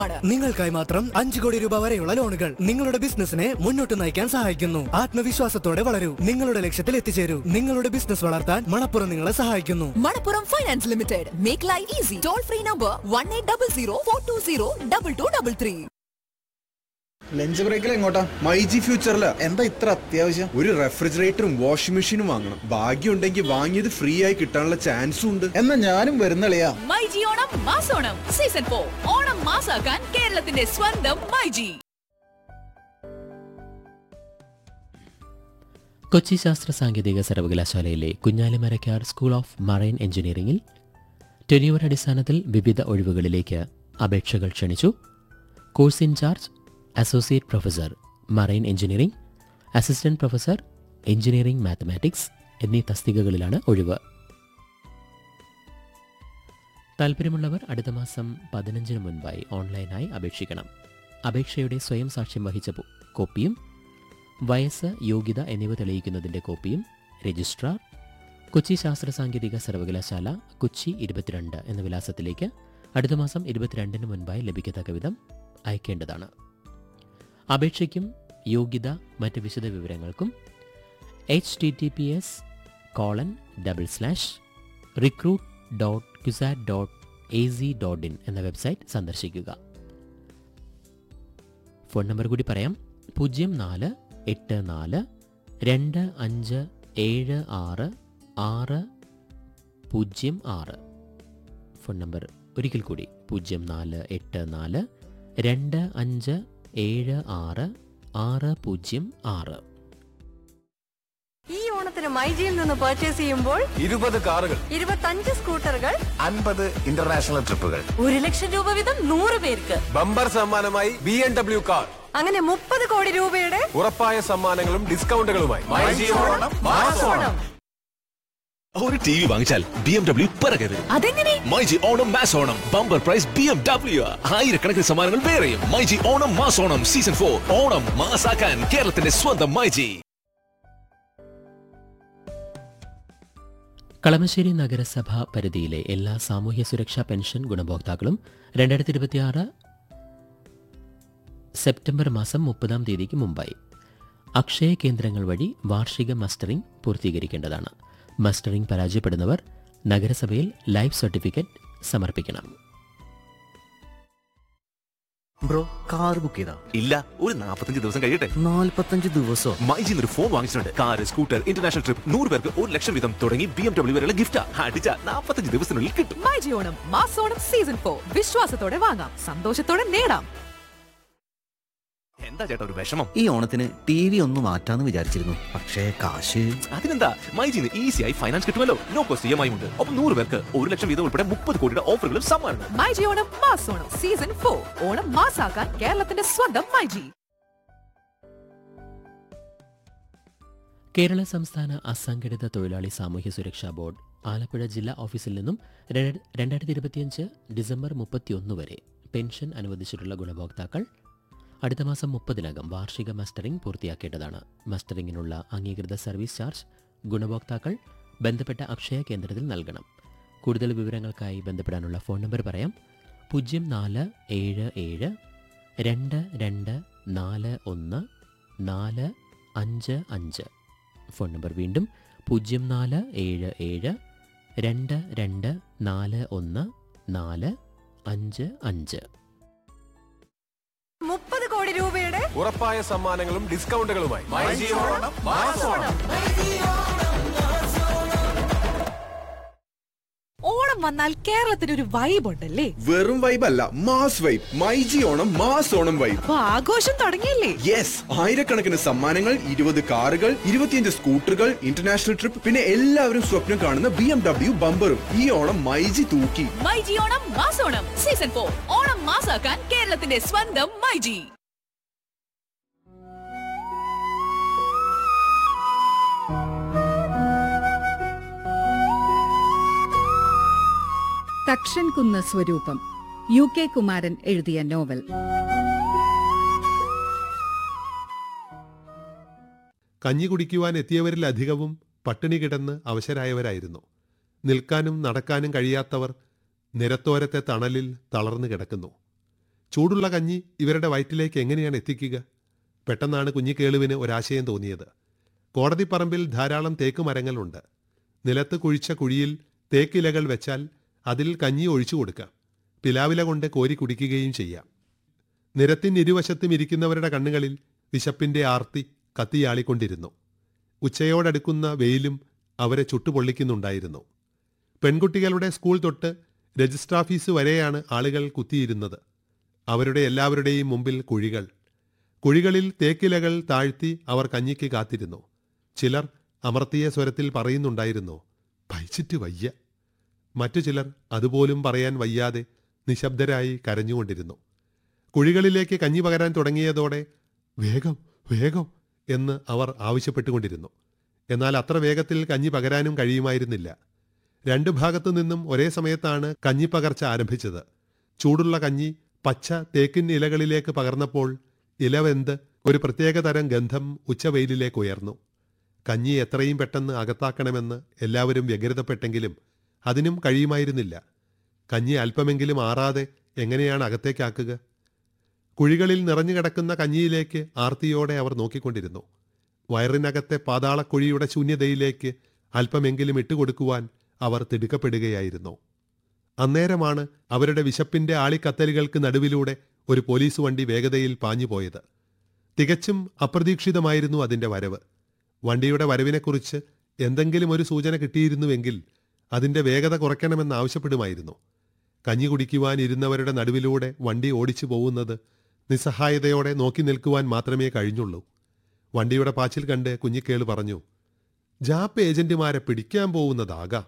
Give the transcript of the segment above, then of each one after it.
നിങ്ങൾക്കായി മാത്രം അഞ്ചു കോടി രൂപ വരെയുള്ള ലോണുകൾ നിങ്ങളുടെ ബിസിനസിനെ മുന്നോട്ട് നയിക്കാൻ സഹായിക്കുന്നു ആത്മവിശ്വാസത്തോടെ വളരൂ നിങ്ങളുടെ ലക്ഷ്യത്തിൽ എത്തിച്ചേരൂ നിങ്ങളുടെ ബിസിനസ് വളർത്താൻ മണപ്പുറം നിങ്ങളെ സഹായിക്കുന്നു Manappuram finance limited make life easy toll free number one eight double zero four two zero double two double three lunch ബ്രേക്കിൽ എങ്ങോട്ടാ മൈ ജി ഫ്യൂച്ചറില് എന്താ ഇത്ര അത്യാവശ്യം ഒരു റെഫ്രിജറേറ്ററും വാഷിംഗ് മെഷീനും വാങ്ങണം ഭാഗ്യം ഉണ്ടെങ്കിൽ വാങ്ങിയത് ഫ്രീ ആയി കിട്ടാനുള്ള ചാൻസും ഉണ്ട് എന്നാ ഞാനും വരുന്നളിയാ മൈജി ഓണം മാസോണം സീസൺ ഫോർ ഓണം മാസാക്കാൻ കേരളത്തിന്റെ സ്വന്തം മൈജി കൊച്ചി ശാസ്ത്ര സാങ്കേതിക സർവകലാശാലയിലെ കുഞ്ഞാലിമരക്കാർ സ്കൂൾ ഓഫ് മറൈൻ എഞ്ചിനീയറിംഗിൽ ടെന്യൂർ അടിസ്ഥാനത്തിൽ വിവിധ ഒഴിവുകളിലേക്ക് അപേക്ഷകൾ ക്ഷണിച്ചു course in charge associate professor marine engineering assistant professor engineering mathematics എന്നീ തസ്തികകളിലാണ് ഒഴിവ് താല്പര്യമുള്ളവർ അടുത്ത മാസം പതിനഞ്ചിന് മുൻപായി ഓൺലൈനായി അപേക്ഷിക്കണം അപേക്ഷയുടെ സ്വയം സാക്ഷ്യം വഹിച്ച പു- കോപ്പിയും വയസ്സ് യോഗ്യത എന്നിവ തെളിയിക്കുന്നതിന്റെ കോപ്പിയും രജിസ്ട്രാർ കൊച്ചി ശാസ്ത്ര സാങ്കേതിക സർവകലാശാല കൊച്ചി ഇരുപത്തിരണ്ട് എന്ന വിലാസത്തിലേക്ക് അടുത്ത മാസം ഇരുപത്തിരണ്ടിന് മുൻപായി ലഭിക്കത്തക്ക വിധം അയക്കേണ്ടതാണ് അപേക്ഷയ്ക്കും യോഗ്യത മറ്റ് വിശദ വിവരങ്ങൾക്കും H T T P S colon double slash recruit dot Cusat dot A C dot in എന്ന വെബ്സൈറ്റ് സന്ദർശിക്കുക ഫോൺ നമ്പർ കൂടി പറയാം പൂജ്യം നാല് എട്ട് നാല് രണ്ട് അഞ്ച് ഏഴ് ആറ് ആറ് പൂജ്യം ആറ് ഫോൺ നമ്പർ ഒരിക്കൽ കൂടി പൂജ്യം നാല് എട്ട് നാല് രണ്ട് അഞ്ച് ഏഴ് ആറ് ആറ് പൂജ്യം ആറ് ഈ ഓണത്തിന് മൈജിയിൽ നിന്ന് പർച്ചേസ് ചെയ്യുമ്പോൾ ഇരുപത് കാറുകൾ ഇരുപത്തഞ്ച് സ്കൂട്ടറുകൾ അൻപത് ഇന്റർനാഷണൽ ട്രിപ്പുകൾ ഒരു ലക്ഷം രൂപ വീതം നൂറ് പേർക്ക് ബമ്പർ സമ്മാനമായി ബി എം ഡബ്ല്യു കാർ അങ്ങനെ മുപ്പത് കോടി രൂപയുടെ ഉറപ്പായ സമ്മാനങ്ങളും ഡിസ്കൗണ്ടുകളുമായി ഓണം ഒരു ടി വി വാങ്ങിച്ചാൽ ബി എം ഡബ്ല്യു പിറകെ വരും അതെങ്ങനെ myG Onam mass Onam bumper prize B M W ആയിരക്കണക്കിന് സമ്മാനങ്ങൾ വേറെയും myG Onam mass Onam season for Onam മാസാക്കാൻ കേരളത്തിന്റെ സ്വന്തം മൈജി കളമശ്ശേരി നഗരസഭ പരിധിയിലെ എല്ലാ സാമൂഹ്യ സുരക്ഷാ പെൻഷൻ ഗുണഭോക്താക്കളും രണ്ടായിരത്തി ഇരുപത്തിയാറ് സെപ്റ്റംബർ മാസം മുപ്പതാം തീയതിക്ക് മുമ്പായി അക്ഷയ കേന്ദ്രങ്ങൾ വഴി വാർഷിക മസ്റ്ററിംഗ് പൂർത്തീകരിക്കേണ്ടതാണ് മസ്റ്ററിംഗ് പരാജയപ്പെടുന്നവർ നഗരസഭയിൽ ലൈഫ് സർട്ടിഫിക്കറ്റ് സമർപ്പിക്കണം ബ്രോ കാർ ബുക്ക് ചെയ്താ ഇല്ല ഒരു നാൽപ്പത്തഞ്ച് ദിവസം കഴിയട്ടെ നാല്പത്തഞ്ച് ദിവസോ മൈജിൽ ഒരു ഫോൺ വാങ്ങിച്ചിട്ടുണ്ട് കാർ സ്കൂട്ടർ ഇന്റർനാഷണൽ ട്രിപ്പ് നൂറ് പേർക്ക് ഒരു ലക്ഷം വീതം തുടങ്ങി ബി എം ഡബ്ല്യു വരെയുള്ള ഗിഫ്റ്റ് അടിച്ച നാൽപ്പത്തഞ്ച് ദിവസത്തിനുള്ളിൽ കിട്ടും മൈജി ഓണം മാസോണം സീസൺ ഫോർ വിശ്വാസത്തോടെ വാങ്ങാം സന്തോഷത്തോടെ നേടാം എന്താ ചേട്ടാ ഒരു വിഷമം ഈ ഓണത്തിന് ടി വി ഒന്ന് മാറ്റാന്ന് വിചാരിച്ചിരുന്നു പക്ഷേ കാശ് അതിനെന്താ മൈജിന്ന് ഈസിയായി ഫൈനാൻസ് കിട്ടുമല്ലോ no cost E M I ഉണ്ട് ഒപ്പം നൂറ് പേർക്ക് ഒരു ലക്ഷം വീതം ഉൾപ്പെടെ മുപ്പത് കോടിയുടെ ഓഫറുകളും സമ്മാനം മൈജി ഓണം മാസോണം സീസൺ ഫോർ ഓണം മാസാക്കാൻ കേരളത്തിന്റെ സ്വന്തം മൈജി കേരള സംസ്ഥാന അസംഘടിത തൊഴിലാളി സാമൂഹ്യ സുരക്ഷാ ബോർഡ് ആലപ്പുഴ ജില്ലാ ഓഫീസിൽ നിന്നും രണ്ട്- രണ്ടായിരത്തി ഇരുപത്തിയഞ്ച് ഡിസംബർ മുപ്പത്തിയൊന്ന് വരെ പെൻഷൻ അനുവദിച്ചിട്ടുള്ള ഗുണഭോക്താക്കൾ അടുത്ത മാസം മുപ്പതിനകം വാർഷിക മസ്റ്ററിംഗ് പൂർത്തിയാക്കേണ്ടതാണ് മസ്റ്ററിംഗിനുള്ള അംഗീകൃത സർവീസ് ചാർജ് ഗുണഭോക്താക്കൾ ബന്ധപ്പെട്ട അക്ഷയ കേന്ദ്രത്തിൽ നൽകണം കൂടുതൽ വിവരങ്ങൾക്കായി ബന്ധപ്പെടാനുള്ള ഫോൺ നമ്പർ പറയാം പൂജ്യം നാല് ഏഴ് ഏഴ് രണ്ട് രണ്ട് നാല് ഒന്ന് നാല് അഞ്ച് അഞ്ച് ഫോൺ നമ്പർ വീണ്ടും പൂജ്യം നാല് ഏഴ് ഏഴ് രണ്ട് രണ്ട് നാല് ഒന്ന് നാല് അഞ്ച് അഞ്ച് മുപ്പത് കോടി രൂപയുടെ ഉറപ്പായ സമ്മാനങ്ങളും ഡിസ്കൗണ്ടുകളുമായി ഓണം വന്നാൽ കേരളത്തിന് ഒരു വൈബ് ഉണ്ടല്ലേ വെറും വൈബ് അല്ല mass vibe myG Onam mass Onam vibe അപ്പൊ ആഘോഷം തുടങ്ങിയില്ലേ യെസ് ആയിരക്കണക്കിന് സമ്മാനങ്ങൾ ഇരുപത് കാറുകൾ ഇരുപത്തിയഞ്ച് സ്കൂട്ടറുകൾ ഇന്റർനാഷണൽ ട്രിപ്പ് പിന്നെ എല്ലാവരും സ്വപ്നം കാണുന്ന ബി എം ഡബ്ല്യു ബമ്പറും ഈ ഓണം മൈജി തൂക്കി മൈജി ഓണം മാസോണം സീസൺ ഫോർ ഓണം മാസാക്കാൻ കേരളത്തിന്റെ സ്വന്തം മൈജി തക്ഷൻകുന്ന് സ്വരൂപം യു കെ കുമാരൻ എഴുതിയ നോവൽ കഞ്ഞി കുടിക്കുവാൻ എത്തിയവരിലധികവും പട്ടിണി കിടന്ന് അവശരായവരായിരുന്നു നിൽക്കാനും നടക്കാനും കഴിയാത്തവർ നിരത്തോരത്തെ തണലിൽ തളർന്നു കിടക്കുന്നു ചൂടുള്ള കഞ്ഞി ഇവരുടെ വയറ്റിലേക്ക് എങ്ങനെയാണ് എത്തിക്കുക പെട്ടെന്നാണ് കുഞ്ഞിക്കേളുവിന് ഒരാശയം തോന്നിയത് കോടതിപ്പറമ്പിൽ ധാരാളം തേക്ക് മരങ്ങളുണ്ട് നിലത്ത് കുഴിച്ച കുഴിയിൽ തേക്കിലകൾ വെച്ചാൽ അതിൽ കഞ്ഞി ഒഴിച്ചു കൊടുക്കാം പിലാവില കൊണ്ട് കോരി കുടിക്കുകയും ചെയ്യാം നിരത്തിനിരുവശത്തും ഇരിക്കുന്നവരുടെ കണ്ണുകളിൽ വിശപ്പിന്റെ ആർത്തി കത്തിയാളിക്കൊണ്ടിരുന്നു ഉച്ചയോടടുക്കുന്ന വെയിലും അവരെ ചുട്ടുപൊള്ളിക്കുന്നുണ്ടായിരുന്നു പെൺകുട്ടികളുടെ സ്കൂൾ തൊട്ട് രജിസ്റ്റർ ഓഫീസ് വരെയാണ് ആളുകൾ കുത്തിയിരുന്നത് അവരുടെ എല്ലാവരുടെയും മുമ്പിൽ കുഴികൾ കുഴികളിൽ തേക്കിലകൾ താഴ്ത്തി അവർ കഞ്ഞിക്ക് കാത്തിരുന്നു ചിലർ അമർത്തിയ സ്വരത്തിൽ പറയുന്നുണ്ടായിരുന്നു പൈച്ചിട്ട് വയ്യ മറ്റു ചിലർ അതുപോലും പറയാൻ വയ്യാതെ നിശബ്ദരായി കരഞ്ഞുകൊണ്ടിരുന്നു കുഴികളിലേക്ക് കഞ്ഞി പകരാൻ തുടങ്ങിയതോടെ വേഗം വേഗം എന്ന് അവർ ആവശ്യപ്പെട്ടുകൊണ്ടിരുന്നു എന്നാൽ അത്ര വേഗത്തിൽ കഞ്ഞി പകരാനും കഴിയുമായിരുന്നില്ല രണ്ടു ഭാഗത്തു നിന്നും ഒരേ സമയത്താണ് കഞ്ഞി പകർച്ച ആരംഭിച്ചത് ചൂടുള്ള കഞ്ഞി പച്ച തേക്കിൻ ഇലകളിലേക്ക് പകർന്നപ്പോൾ ഇലവെന്ത് ഒരു പ്രത്യേക തരം ഗന്ധം ഉച്ചവെയിലിലേക്ക് ഉയർന്നു കഞ്ഞി എത്രയും പെട്ടെന്ന് അകത്താക്കണമെന്ന് എല്ലാവരും വ്യഗ്രതപ്പെട്ടെങ്കിലും അതിനും കഴിയുമായിരുന്നില്ല കഞ്ഞി അല്പമെങ്കിലും ആറാതെ എങ്ങനെയാണ് അകത്തേക്കാക്കുക കുഴികളിൽ നിറഞ്ഞു കിടക്കുന്ന കഞ്ഞിയിലേക്ക് ആർത്തിയോടെ അവർ നോക്കിക്കൊണ്ടിരുന്നു വയറിനകത്തെ പാതാളക്കുഴിയുടെ ശൂന്യതയിലേക്ക് അല്പമെങ്കിലും ഇട്ടുകൊടുക്കുവാൻ അവർ തിടുക്കപ്പെടുകയായിരുന്നു അന്നേരമാണ് അവരുടെ വിശപ്പിന്റെ ആളിക്കത്തലുകൾക്ക് നടുവിലൂടെ ഒരു പോലീസ് വണ്ടി വേഗതയിൽ പാഞ്ഞുപോയത് തികച്ചും അപ്രതീക്ഷിതമായിരുന്നു അതിന്റെ വരവ് വണ്ടിയുടെ വരവിനെക്കുറിച്ച് എന്തെങ്കിലും ഒരു സൂചന കിട്ടിയിരുന്നുവെങ്കിൽ അതിന്റെ വേഗത കുറയ്ക്കണമെന്ന് ആവശ്യപ്പെടുമായിരുന്നു കഞ്ഞി കുടിക്കുവാൻ ഇരുന്നവരുടെ നടുവിലൂടെ വണ്ടി ഓടിച്ചു പോകുന്നത് നിസ്സഹായതയോടെ നോക്കി നിൽക്കുവാൻ മാത്രമേ കഴിഞ്ഞുള്ളൂ വണ്ടിയുടെ പാച്ചിൽ കണ്ട് കുഞ്ഞിക്കേള് പറഞ്ഞു ജാപ്പ് ഏജന്റുമാരെ പിടിക്കാൻ പോകുന്നതാകാം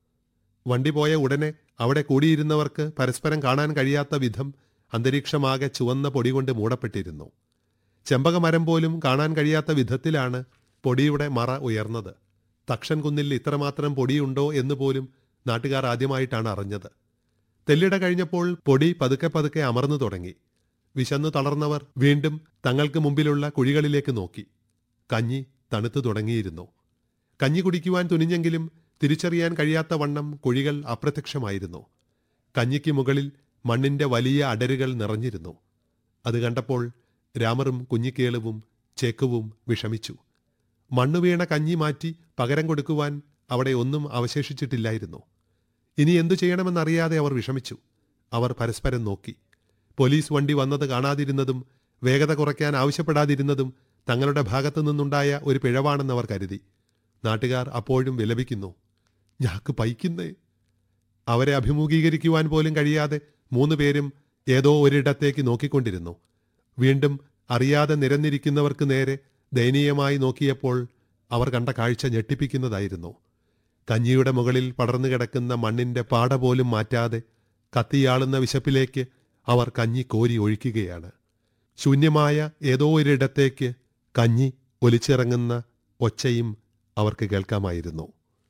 വണ്ടി പോയ ഉടനെ അവിടെ കൂടിയിരുന്നവർക്ക് പരസ്പരം കാണാൻ കഴിയാത്ത വിധം അന്തരീക്ഷമാകെ ചുവന്ന പൊടി കൊണ്ട് മൂടപ്പെട്ടിരുന്നു ചെമ്പകമരം പോലും കാണാൻ കഴിയാത്ത വിധത്തിലാണ് പൊടിയുടെ മറ ഉയർന്നത് തക്ഷൻ കുന്നിൽ ഇത്രമാത്രം പൊടിയുണ്ടോ എന്ന് പോലും നാട്ടുകാർ ആദ്യമായിട്ടാണ് അറിഞ്ഞത് തെല്ലിട കഴിഞ്ഞപ്പോൾ പൊടി പതുക്കെ പതുക്കെ അമർന്നു തുടങ്ങി വിശന്നു തളർന്നവർ വീണ്ടും തങ്ങൾക്ക് മുമ്പിലുള്ള കുഴികളിലേക്ക് നോക്കി കഞ്ഞി തണുത്തു തുടങ്ങിയിരുന്നു കഞ്ഞി കുടിക്കുവാൻ തുനിഞ്ഞെങ്കിലും തിരിച്ചറിയാൻ കഴിയാത്ത വണ്ണം കുഴികൾ അപ്രത്യക്ഷമായിരുന്നു കഞ്ഞിക്ക് മുകളിൽ മണ്ണിന്റെ വലിയ അടരുകൾ നിറഞ്ഞിരുന്നു അത് കണ്ടപ്പോൾ രാമറും കുഞ്ഞിക്കേളുവും ചേക്കുവും വിഷമിച്ചു മണ്ണു വീണ കഞ്ഞി മാറ്റി പകരം കൊടുക്കുവാൻ അവിടെ ഒന്നും അവശേഷിച്ചിട്ടില്ലായിരുന്നു ഇനി എന്തു ചെയ്യണമെന്നറിയാതെ അവർ വിഷമിച്ചു അവർ പരസ്പരം നോക്കി പോലീസ് വണ്ടി വന്നത് കാണാതിരുന്നതും വേഗത കുറയ്ക്കാൻ ആവശ്യപ്പെടാതിരുന്നതും തങ്ങളുടെ ഭാഗത്തു നിന്നുണ്ടായ ഒരു പിഴവാണെന്ന് അവർ കരുതി നാട്ടുകാർ അപ്പോഴും വിലപിക്കുന്നു ഞാക്ക് പൈക്കുന്നേ അവരെ അഭിമുഖീകരിക്കുവാൻ പോലും കഴിയാതെ മൂന്ന് പേരും ഏതോ ഒരിടത്തേക്ക് നോക്കിക്കൊണ്ടിരുന്നു വീണ്ടും അറിയാതെ നിരന്നിരിക്കുന്നവർക്ക് നേരെ ദയനീയമായി നോക്കിയപ്പോൾ അവർ കണ്ട കാഴ്ച ഞെട്ടിപ്പിക്കുന്നതായിരുന്നു കഞ്ഞിയുടെ മുകളിൽ പടർന്നു കിടക്കുന്ന മണ്ണിന്റെ പാട പോലും മാറ്റാതെ കത്തിയാളുന്ന വിശപ്പിലേക്ക് അവർ കഞ്ഞി കോരി ഒഴിക്കുകയാണ് ശൂന്യമായ ഏതോ ഒരിടത്തേക്ക് കഞ്ഞി ഒലിച്ചിറങ്ങുന്ന ഒച്ചയും അവർക്ക് കേൾക്കാമായിരുന്നു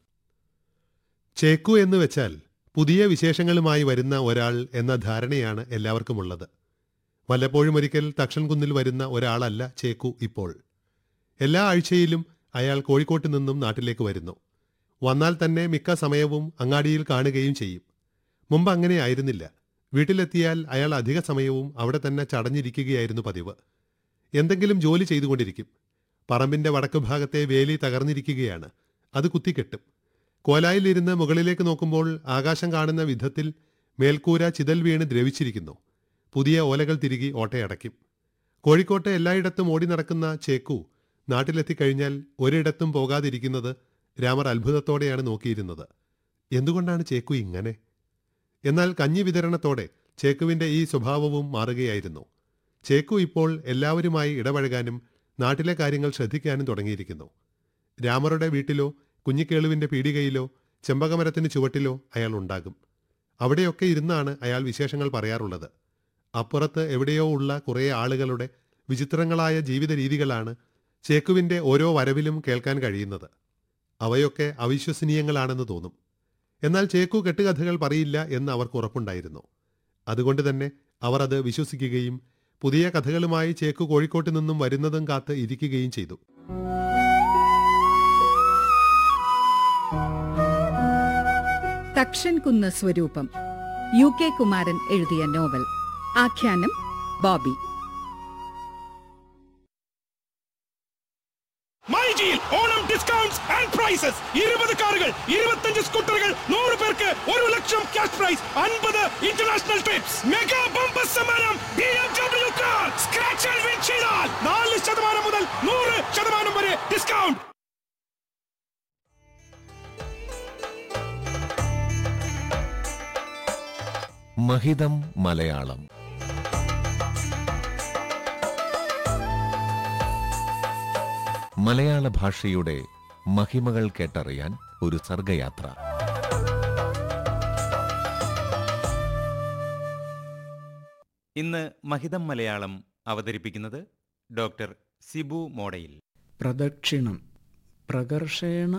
ചേക്കു എന്ന് വെച്ചാൽ പുതിയ വിശേഷങ്ങളുമായി വരുന്ന ഒരാൾ എന്ന ധാരണയാണ് എല്ലാവർക്കുമുള്ളത് വല്ലപ്പോഴും ഒരിക്കൽ തക്ഷൻ കുന്നിൽ വരുന്ന ഒരാളല്ല ചേക്കു ഇപ്പോൾ എല്ലാ ആഴ്ചയിലും അയാൾ കോഴിക്കോട്ട് നിന്നും നാട്ടിലേക്ക് വരുന്നു വന്നാൽ തന്നെ മിക്ക സമയവും അങ്ങാടിയിൽ കാണുകയും ചെയ്യും മുമ്പ് അങ്ങനെ ആയിരുന്നില്ല വീട്ടിലെത്തിയാൽ അയാൾ അധിക സമയവും അവിടെ തന്നെ ചടഞ്ഞിരിക്കുകയായിരുന്നു പതിവ് എന്തെങ്കിലും ജോലി ചെയ്തുകൊണ്ടിരിക്കും പറമ്പിന്റെ വടക്കു ഭാഗത്തെ വേലി തകർന്നിരിക്കുകയാണ് അത് കുത്തിക്കെട്ടും കോലായിലിരുന്ന് മുകളിലേക്ക് നോക്കുമ്പോൾ ആകാശം കാണുന്ന വിധത്തിൽ മേൽക്കൂര ചിതൽ വീണ് ദ്രവിച്ചിരിക്കുന്നു പുതിയ ഓലകൾ തിരികെ ഓട്ടയടയ്ക്കും കോഴിക്കോട്ട് എല്ലായിടത്തും ഓടി നടക്കുന്ന ചേക്കു നാട്ടിലെത്തിക്കഴിഞ്ഞാൽ ഒരിടത്തും പോകാതിരിക്കുന്നത് രാമർ അത്ഭുതത്തോടെയാണ് നോക്കിയിരുന്നത് എന്തുകൊണ്ടാണ് ചേക്കു ഇങ്ങനെ എന്നാൽ കഞ്ഞി വിതരണത്തോടെ ചേക്കുവിന്റെ ഈ സ്വഭാവവും മാറുകയായിരുന്നു ചേക്കു ഇപ്പോൾ എല്ലാവരുമായി ഇടപഴകാനും നാട്ടിലെ കാര്യങ്ങൾ ശ്രദ്ധിക്കാനും തുടങ്ങിയിരിക്കുന്നു രാമറുടെ വീട്ടിലോ കുഞ്ഞിക്കേളുവിന്റെ പീടികയിലോ ചെമ്പകമരത്തിന് ചുവട്ടിലോ അയാൾ ഉണ്ടാകും അവിടെയൊക്കെ ഇരുന്നാണ് അയാൾ വിശേഷങ്ങൾ പറയാറുള്ളത് അപ്പുറത്ത് എവിടെയോ ഉള്ള കുറേ ആളുകളുടെ വിചിത്രങ്ങളായ ജീവിത രീതികളാണ് ചേക്കുവിന്റെ ഓരോ വരവിലും കേൾക്കാൻ കഴിയുന്നത് അവയൊക്കെ അവിശ്വസനീയങ്ങളാണെന്ന് തോന്നും എന്നാൽ ചേക്കു കെട്ടുകഥകൾ പറയില്ല എന്ന് അവർക്ക് ഉറപ്പുണ്ടായിരുന്നു അതുകൊണ്ട് തന്നെ അവർ അത് വിശ്വസിക്കുകയും പുതിയ കഥകളുമായി ചേക്കു കോഴിക്കോട്ട് നിന്നും വരുന്നതും കാത്ത് ഇരിക്കുകയും ചെയ്തു തക്ഷൻ കുന്ന് സ്വരൂപം യു കെ കുമാരൻ എഴുതിയ നോവൽ ആഖ്യാനം ബോബി മൈജിയിൽ ഓണം ഡിസ്കൗണ്ട്സ് ആൻഡ് പ്രൈസസ് ഇരുപത് കാറുകൾ ഇരുപത്തഞ്ച് സ്കൂട്ടറുകൾ നൂറ് പേർക്ക് ഒരു ലക്ഷം ക്യാഷ് പ്രൈസ് അൻപത് ഇന്റർനാഷണൽ ട്രിപ്സ് മെഗാ ബമ്പർ സമ്മാനം B M W car scratch and win ചെയ്താൽ നാല് ശതമാനം മുതൽ നൂറ് ശതമാനം വരെ ഡിസ്കൗണ്ട് മഹിതം മലയാളം മലയാള ഭാഷയുടെ മഹിമകൾ കേട്ടറിയാൻ ഒരു സർഗയാത്ര ഇന്ന് മഹിതം മലയാളം അവതരിപ്പിക്കുന്നത് ഡോക്ടർ സിബു മോഡയിൽ പ്രദക്ഷിണം പ്രകർഷേണ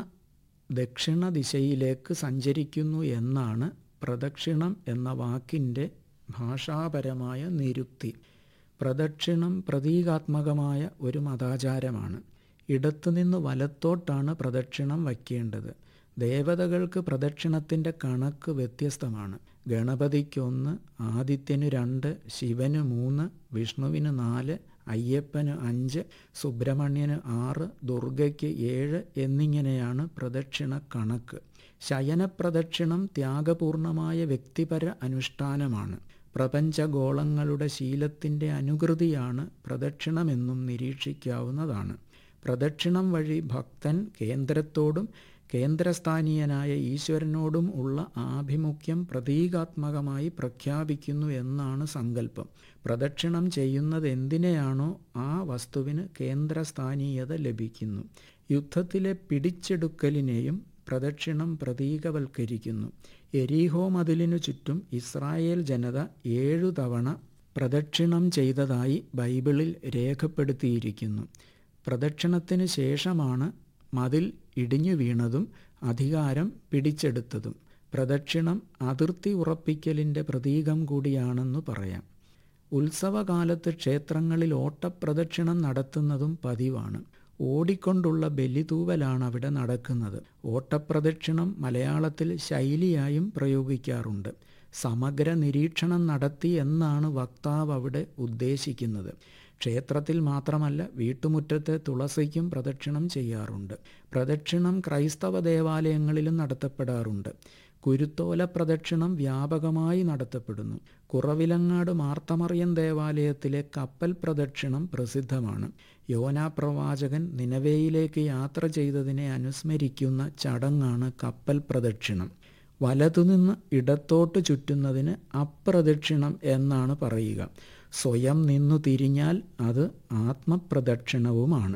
ദക്ഷിണ ദിശയിലേക്ക് സഞ്ചരിക്കുന്നു എന്നാണ് പ്രദക്ഷിണം എന്ന വാക്കിൻ്റെ ഭാഷാപരമായ നിരുക്തി പ്രദക്ഷിണം പ്രതീകാത്മകമായ ഒരു മതാചാരമാണ് ഇടത്തുനിന്ന് വലത്തോട്ടാണ് പ്രദക്ഷിണം വയ്ക്കേണ്ടത് ദേവതകൾക്ക് പ്രദക്ഷിണത്തിൻ്റെ കണക്ക് വ്യത്യസ്തമാണ് ഗണപതിക്കൊന്ന് ആദിത്യന് രണ്ട് ശിവന് മൂന്ന് വിഷ്ണുവിന് നാല് അയ്യപ്പന് അഞ്ച് സുബ്രഹ്മണ്യന് ആറ് ദുർഗയ്ക്ക് ഏഴ് എന്നിങ്ങനെയാണ് പ്രദക്ഷിണ കണക്ക് ശയനപ്രദക്ഷിണം ത്യാഗപൂർണമായ വ്യക്തിപര അനുഷ്ഠാനമാണ് പ്രപഞ്ചഗോളങ്ങളുടെ ശീലത്തിൻ്റെ അനുകൃതിയാണ് പ്രദക്ഷിണമെന്നും നിരീക്ഷിക്കാവുന്നതാണ് പ്രദക്ഷിണം വഴി ഭക്തൻ കേന്ദ്രത്തോടും കേന്ദ്രസ്ഥാനീയനായ ഈശ്വരനോടും ഉള്ള ആഭിമുഖ്യം പ്രതീകാത്മകമായി പ്രഖ്യാപിക്കുന്നു എന്നാണ് സങ്കല്പം പ്രദക്ഷിണം ചെയ്യുന്നത് എന്തിനെയാണോ ആ വസ്തുവിന് കേന്ദ്രസ്ഥാനീയത ലഭിക്കുന്നു യുദ്ധത്തിലെ പിടിച്ചെടുക്കലിനെയും പ്രദക്ഷിണം പ്രതീകവൽക്കരിക്കുന്നു എരീഹോ മതിലിനു ചുറ്റും ഇസ്രായേൽ ജനത ഏഴു തവണ പ്രദക്ഷിണം ചെയ്തതായി ബൈബിളിൽ രേഖപ്പെടുത്തിയിരിക്കുന്നു പ്രദക്ഷിണത്തിന് ശേഷമാണ് മതിൽ ഇടിഞ്ഞു വീണതും അധികാരം പിടിച്ചെടുത്തതും പ്രദക്ഷിണം അതിർത്തി ഉറപ്പിക്കലിൻ്റെ പ്രതീകം കൂടിയാണെന്ന് പറയാം ഉത്സവകാലത്ത് ക്ഷേത്രങ്ങളിൽ ഓട്ടപ്രദക്ഷിണം നടത്തുന്നതും പതിവാണ് ഓടിക്കൊണ്ടുള്ള ബലിതൂവലാണ് അവിടെ നടക്കുന്നത് ഓട്ടപ്രദക്ഷിണം മലയാളത്തിൽ ശൈലിയായും പ്രയോഗിക്കാറുണ്ട് സമഗ്ര നിരീക്ഷണം നടത്തി എന്നാണ് വക്താവ് അവിടെ ഉദ്ദേശിക്കുന്നത് ക്ഷേത്രത്തിൽ മാത്രമല്ല വീട്ടുമുറ്റത്തെ തുളസിക്കും പ്രദക്ഷിണം ചെയ്യാറുണ്ട് പ്രദക്ഷിണം ക്രൈസ്തവ ദേവാലയങ്ങളിലും നടത്തപ്പെടാറുണ്ട് കുരുത്തോല പ്രദക്ഷിണം വ്യാപകമായി നടത്തപ്പെടുന്നു കുറവിലങ്ങാട് മാർത്തമറിയൻ ദേവാലയത്തിലെ കപ്പൽ പ്രദക്ഷിണം പ്രസിദ്ധമാണ് യോനാ പ്രവാചകൻ നിലവയിലേക്ക് യാത്ര ചെയ്തതിനെ അനുസ്മരിക്കുന്ന ചടങ്ങാണ് കപ്പൽ പ്രദക്ഷിണം വലതുനിന്ന് ഇടത്തോട്ട് ചുറ്റുന്നതിന് അപ്രദക്ഷിണം എന്നാണ് പറയുക സ്വയം നിന്നു തിരിഞ്ഞാൽ അത് ആത്മപ്രദക്ഷിണവുമാണ്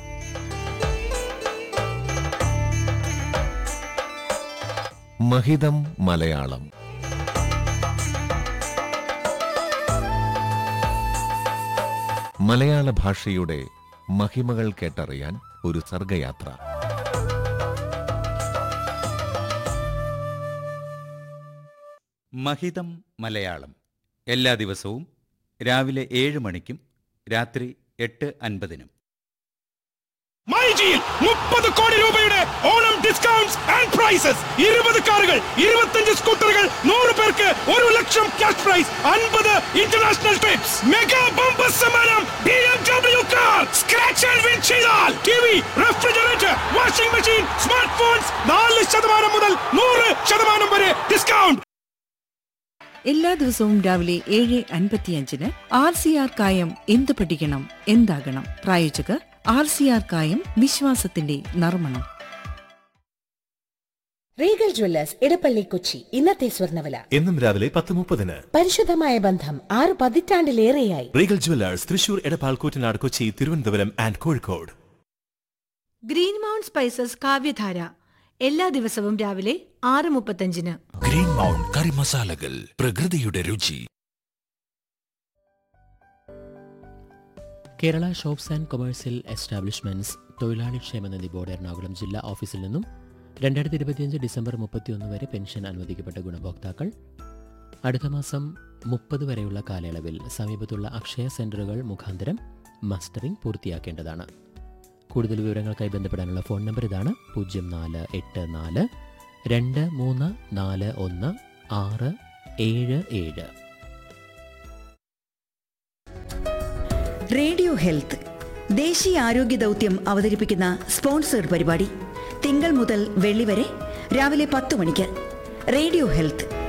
മഹിതം മലയാളം മലയാള ഭാഷയുടെ മഹിമകൾ കേട്ടറിയാൻ ഒരു സർഗയാത്ര മഹിതം മലയാളം എല്ലാ ദിവസവും രാവിലെ ഏഴ് മണിക്കും രാത്രി എട്ട് അൻപതിനും മൈജിയിൽ മുപ്പത് കോടി രൂപയുടെ ഓണം ഡിസ്കൗണ്ട്സ് ആൻഡ് പ്രൈസസ് ഇരുപത് കാറുകൾ ഇരുപത്തഞ്ച് സ്കൂട്ടറുകൾ നൂറ് പേർക്ക് ഒരു ലക്ഷം ക്യാഷ് പ്രൈസ് അൻപത് ഇന്റർനാഷണൽ ട്രിപ്സ് മെഗാ ബമ്പർ സമ്മാനം B M W car scratch and win ചെയ്താൽ T V refrigerator washing machine smart phones നാല് ശതമാനം മുതൽ നൂറ് ശതമാനം വരെ ഡിസ്കൗണ്ട് എല്ലാ ദിവസവും രാവിലെ ഏഴ് അൻപത്തിയഞ്ചിന് ആർ സി ആർ കായം എന്ത് പഠിക്കണം എന്താകണം പ്രായോജകർ ആർ സി ആർ കായം വിശ്വാസത്തിന്റെ നർമ്മണം റീഗൽ ജ്വല്ലേഴ്സ് ഇടപ്പള്ളി കൊച്ചി ഇന്നത്തെ സ്വർണ്ണവില എന്നും രാവിലെ പത്ത് മുപ്പതിന് പരിശുദ്ധമായ ബന്ധം ആറ് പതിറ്റാണ്ടിലേറെയായി Regal jewellers Thrissur Edappal Koottanad Kochi Thiruvananthapuram and Kozhikode green mount spices Kavyadhara എല്ലാ ദിവസവും രാവിലെ ആറ് മുപ്പത്തഞ്ചിന് ഗ്രീൻ മൗണ്ട് കറി മസാലകൾ പ്രകൃതിയുടെ രുചി Kerala shops and commercial establishments തൊഴിലാളി ക്ഷേമനിധി ബോർഡ് എറണാകുളം ജില്ലാ ഓഫീസിൽ നിന്നും രണ്ടായിരത്തി ഇരുപത്തിയഞ്ച് ഡിസംബർ മുപ്പത്തിയൊന്ന് വരെ പെൻഷൻ അനുവദിക്കപ്പെട്ട ഗുണഭോക്താക്കൾ അടുത്ത മാസം മുപ്പത് വരെയുള്ള കാലയളവിൽ സമീപത്തുള്ള അക്ഷയ സെന്ററുകൾ മുഖാന്തരം മസ്റ്ററിംഗ് പൂർത്തിയാക്കേണ്ടതാണ് കൂടുതൽ വിവരങ്ങൾക്കായി ബന്ധപ്പെടാനുള്ള ഫോൺ നമ്പർ ഇതാണ് പൂജ്യം നാല് എട്ട് നാല് രണ്ട് മൂന്ന് നാല് ഒന്ന് ആറ് ഏഴ് ഏഴ് റേഡിയോ ഹെൽത്ത് ദേശീയ ആരോഗ്യ ദൗത്യം അവതരിപ്പിക്കുന്ന സ്പോൺസേഡ് പരിപാടി തിങ്കൾ മുതൽ വെള്ളി വരെ രാവിലെ പത്ത് മണിക്ക് റേഡിയോ ഹെൽത്ത്